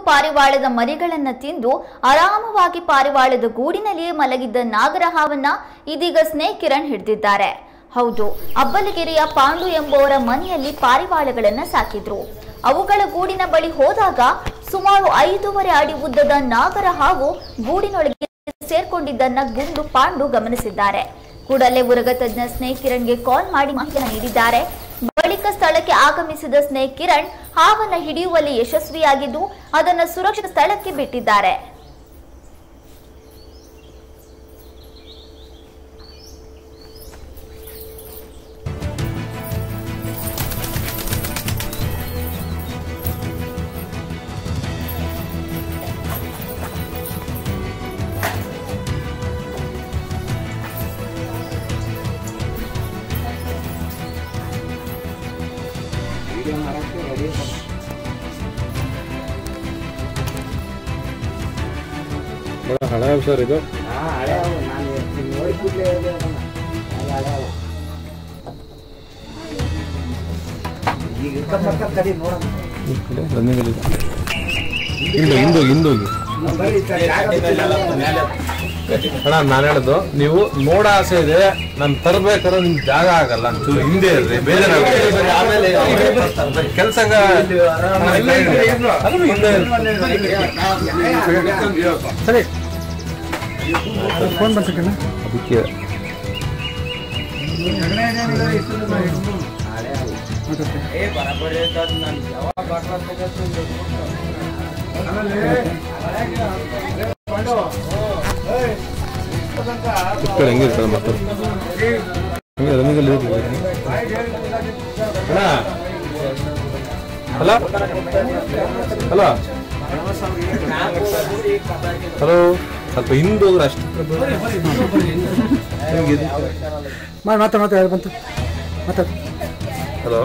ಪಾರಿವಾಳದ ಮರಿಗಳನ್ನ ತಿಂದು ಆರಾಮವಾಗಿ ಪಾರಿವಾಳದ ಗೂಡಿನಲ್ಲಿಯೇ ಮಲಗಿದ್ದ ನಾಗರಹಾವನ್ನ ಇದೀಗ ಸ್ನೇಕ್ ಕಿರಣ್ ಹಿಡಿದಿದ್ದಾರೆ ಹೌದು ಅಬ್ಬಲಗೆರೆಯ ಪಾಂಡು ಎಂಬುವರ ಮನೆಯಲ್ಲಿ ಪಾರಿವಾಳಗಳನ್ನ ಸಾಕಿದ್ರು ಅವುಗಳ ಗೂಡಿನ ಬಳಿ ಹೋದಾಗ ಸುಮಾರು ಐದೂವರೆ ಅಡಿ ಉದ್ದದ ನಾಗರ ಹಾವು ಗೂಡಿನೊಳಗೆ ಸೇರ್ಕೊಂಡಿದ್ದನ್ನ ಗುಂಡು ಪಾಂಡು ಗಮನಿಸಿದ್ದಾರೆ ಕೂಡಲೇ ಉರಗ ತಜ್ಞ ಸ್ನೇಕ್ ಕಿರಣ್ಗೆ ಕಾಲ್ ಮಾಡಿ ಮಾಹಿತಿಯನ್ನು ನೀಡಿದ್ದಾರೆ ಬಳಿಕ ಸ್ಥಳಕ್ಕೆ ಆಗಮಿಸಿದ ಸ್ನೇಕ್ ಕಿರಣ್ ಹಾವನ್ನ ಹಿಡಿಯುವಲ್ಲಿ ಯಶಸ್ವಿಯಾಗಿದ್ದು ಅದನ್ನು ಸುರಕ್ಷಿತ ಸ್ಥಳಕ್ಕೆ ಬಿಟ್ಟಿದ್ದಾರೆ ವಿಡಿಯೋ ಮಾಡಕ್ಕೆ ರೆಡಿ ಬಹಳ ಹಳೆ ಸರ್ ಇದು ಹಾ ಹಳೆ ಅವು ನಾನು ನೋಡಿಬಿಟ್ಲೆ ಹೇಳಿದೆ ಅದನ್ನ ಅದು ಹಳೆ ಅವು ಈಗ ಇರ್ತಕ್ಕಂಥ ತಡಿ ನೋಡೋಣ ರನ್ನಿಂಗ್ ಹಿಂದೆ ಹಿಂದೆ ಹಿಂದೋಗಿ ಬರ್ರಿ ಸರ್ ಅಣ್ಣ ನಾನು ಹೇಳೋದು ನೀವು ನೋಡ ಆಸೆ ಇದೆ ನಾನು ತರ್ಬೇಕಾದ್ರೆ ನಿಮ್ಗೆ ಜಾಗ ಆಗಲ್ಲ ಒಂಚೂರು ಹಿಂದೆ ಇರ್ರಿ ಬೇಜಾರಾಗುತ್ತೆ ಕೆಲಸ ಹಿಂದೆ ಸರಿ ಫೋನ್ ಬಂತಕ್ಕಣ್ಣ ಅದಕ್ಕೆ ಕುತ್ಕೊಳ್ಳಿ ಹೆಂಗೆ ಇರ್ತಾರೆ ಮತ್ತೆ ಹಂಗೆ ರನ್ನಿಂಗಲ್ಲಿ ಅಣ್ಣ ಹಲೋ ಹಲೋ ಹಲೋ ಸ್ವಲ್ಪ ಹಿಂದೆ ಹೋದ್ರೆ ಅಷ್ಟು ಹೆಂಗಿದೆ ಮಾಡಿ ಮಾತಾಡ ಮಾತಾಡ ಯಾರು ಬಂತು ಮಾತಾಡ ಹಲೋ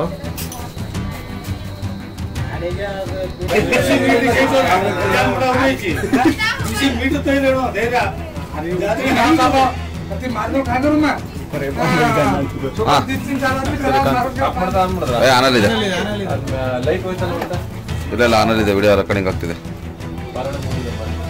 ಏ ಆನಲ್ಲಿದೆ ಲೈಟ್ ಹೋಯ್ತಲ್ಲ ಮತ್ತೆ ಇಲ್ಲ ಇಲ್ಲ ಆನಲ್ಲಿದೆ ವಿಡಿಯೋ ರೆಕಾರ್ಡಿಂಗ್ ಆಗ್ತಿದೆ ಬಾರಣ ಮೂಡಿದೆ ಬಾರಣ.